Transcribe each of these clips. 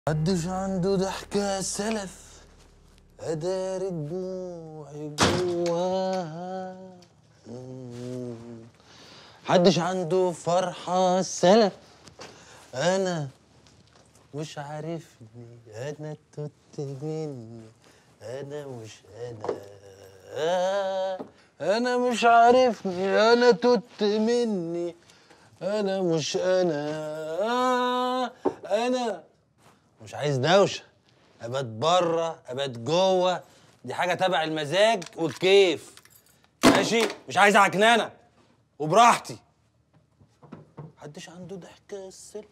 محدش عنده ضحكة سلف أداري دموعي جواها مم. محدش عنده فرحة سلف أنا مش عارفني أنا توت مني أنا مش أنا آه، أنا مش عارفني أنا توت مني أنا مش أنا آه، أنا مش عايز دوشه ابات بره ابات جوه دي حاجه تبع المزاج والكيف ماشي مش عايز عكنانه وبراحتي محدش عنده ضحكه السلف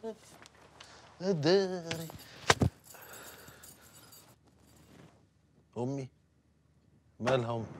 داري امي مالها امي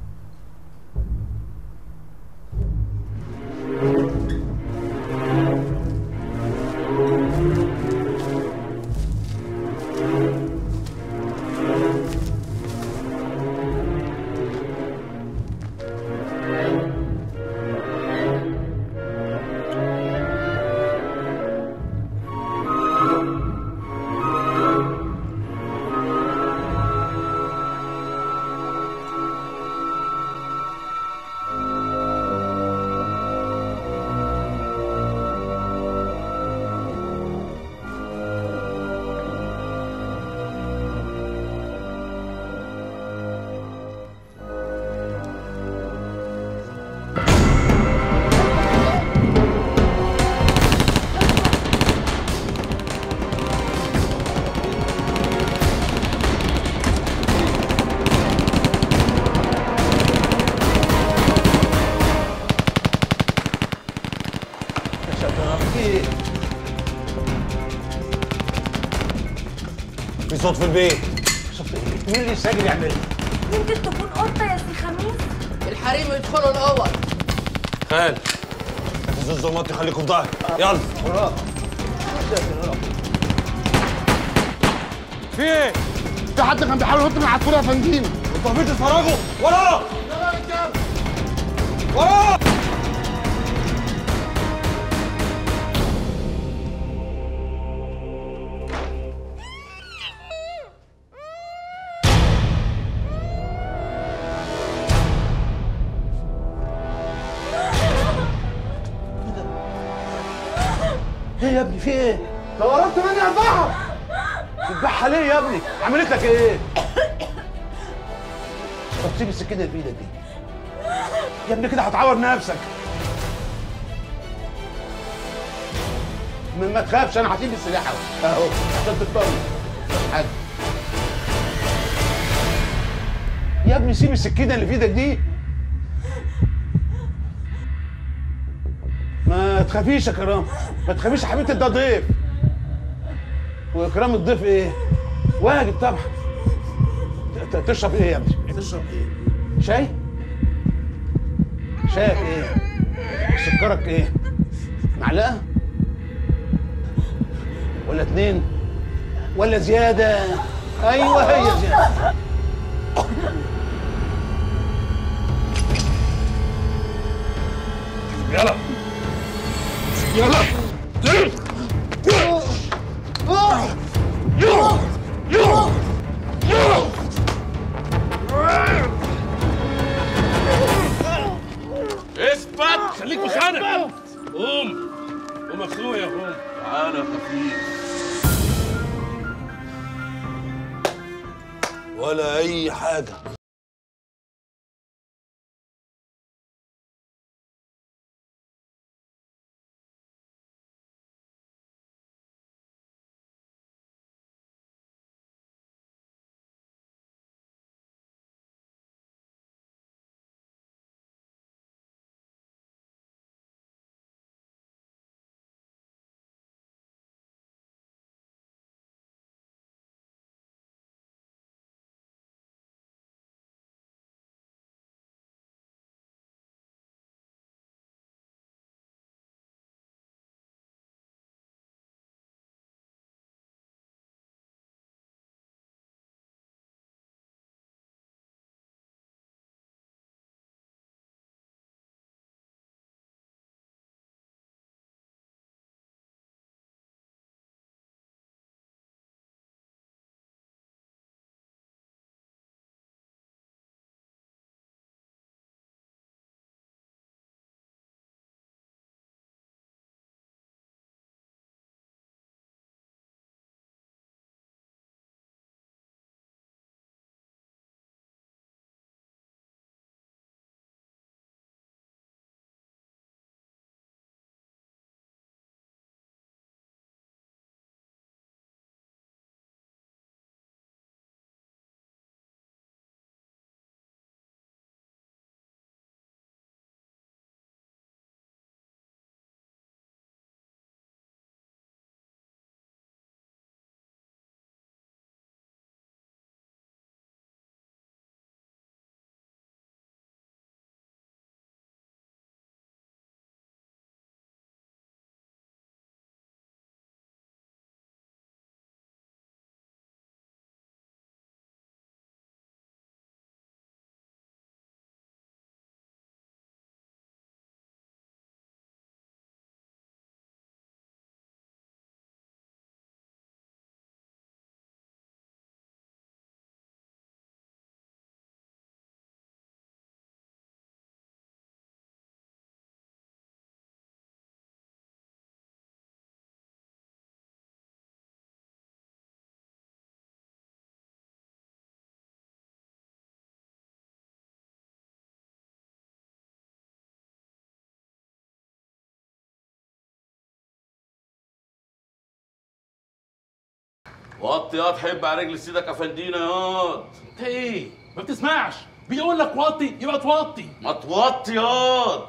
في صوت في البيت مين اللي الساجل يعملها؟ يمكن تكون قطة يا سي خميس الحريم يدخلوا الاول خال نفذوا الزومات خليكم في ظهري يلا وراك في ايه؟ في حد كان بيحاول ينط من العصفورة يا فندم انتوا مين تتفرجوا؟ ورا ورا ايه يا ابني في ايه؟ لو قربت مني اربعة تذبحها ليه يا ابني؟ عملت لك ايه؟ طب سيب السكينة اللي في ايدك دي يا ابني كده هتعور نفسك ما ما تخافش انا هسيب السلاح اهو اهو عشان تطمن مفيش حاجة يا ابني سيب السكينة اللي في ايدك دي ما تخافيش يا كرام ما تخافيش يا حبيبتي ده ضيف واكرام الضيف ايه واجب طبعا ت- ت- تشرب ايه يا ابني تشرب ايه شاي شايك ايه سكرك ايه معلقه ولا اتنين ولا زياده ايوه هي زياده يلا يلا اثبت خليك مكانك قوم قوم اخويا قوم تعالى يا خفيف ولا اي حاجه وطي ياض حب على رجل سيدك افندينا ياض انت ايه ما بتسمعش بيقول لك وطي يبقى توطي ما توطي ياض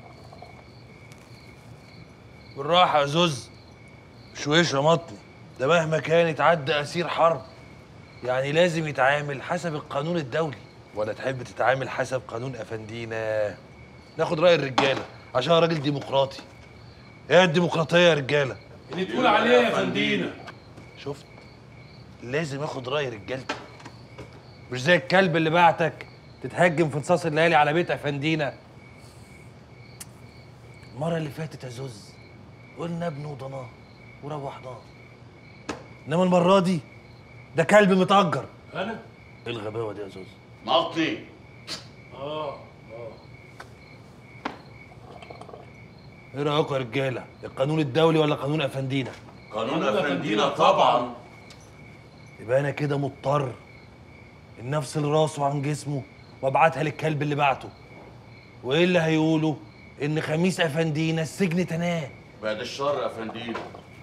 بالراحة يا زوز مش وش مطني ده مهما كان يتعدى أسير حرب يعني لازم يتعامل حسب القانون الدولي ولا تحب تتعامل حسب قانون أفندينا ناخد رأي الرجالة عشان أنا راجل ديمقراطي ايه الديمقراطية يا رجالة اللي تقول عليه يا فندينا شفت لازم اخد رأي رجالتي مش زي الكلب اللي بعتك تتهجم في نصاص الليالي على بيت أفندينا المرة اللي فاتت يا زوز قلنا ابن وضناه وروحناه انما المرة دي ده كلب متأجر انا ايه الغباوة دي يا زوز مطي اه ايه رأيكم يا رجالة القانون الدولي ولا قانون أفندينا قانون افندينا طبعا يبقى انا كده مضطر ان افصل راسه عن جسمه وابعتها للكلب اللي بعته وايه اللي هيقولوا ان خميس افندينا السجن تناه بعد الشر افندينا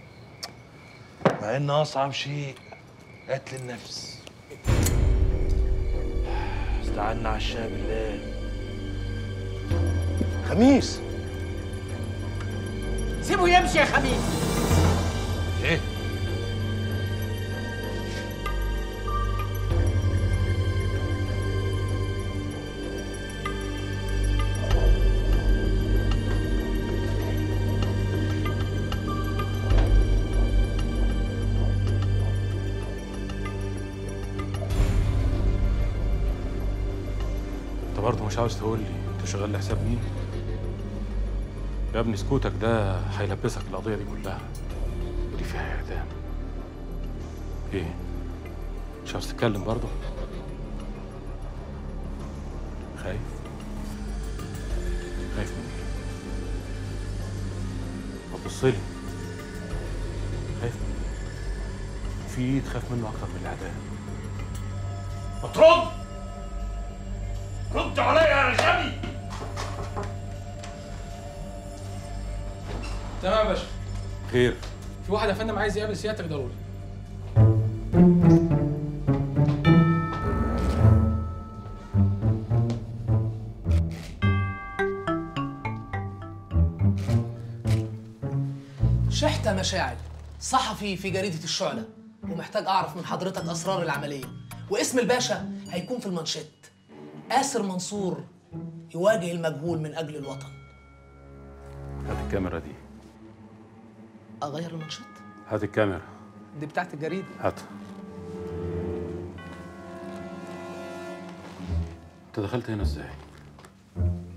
مع ان اصعب شيء قتل النفس استعنا على الشاه بالله خميس سيبه يمشي يا خميس ايه انت برضه مش عاوز تقول لي انت شغال لحساب مين؟ يا ابني سكوتك ده هيلبسك القضية دي كلها ودي فيها اعدام ايه؟ مش عاوز تتكلم برضه؟ خايف؟ خايف من ايه؟ طب بص لي خايف من ايه؟ في ايه تخاف منه اكتر من الاعدام؟ ما ترد رد عليا يا غبي تمام يا باشا خير في واحد يا فندم عايز يقابل سيادتك ضروري شحتة مشاعل صحفي في جريدة الشعلة ومحتاج أعرف من حضرتك أسرار العملية واسم الباشا هيكون في المانشيت آسر منصور يواجه المجهول من أجل الوطن هات الكاميرا دي أغير المانشيت؟ هات الكاميرا دي بتاعت الجريدة هات انت دخلت هنا ازاي؟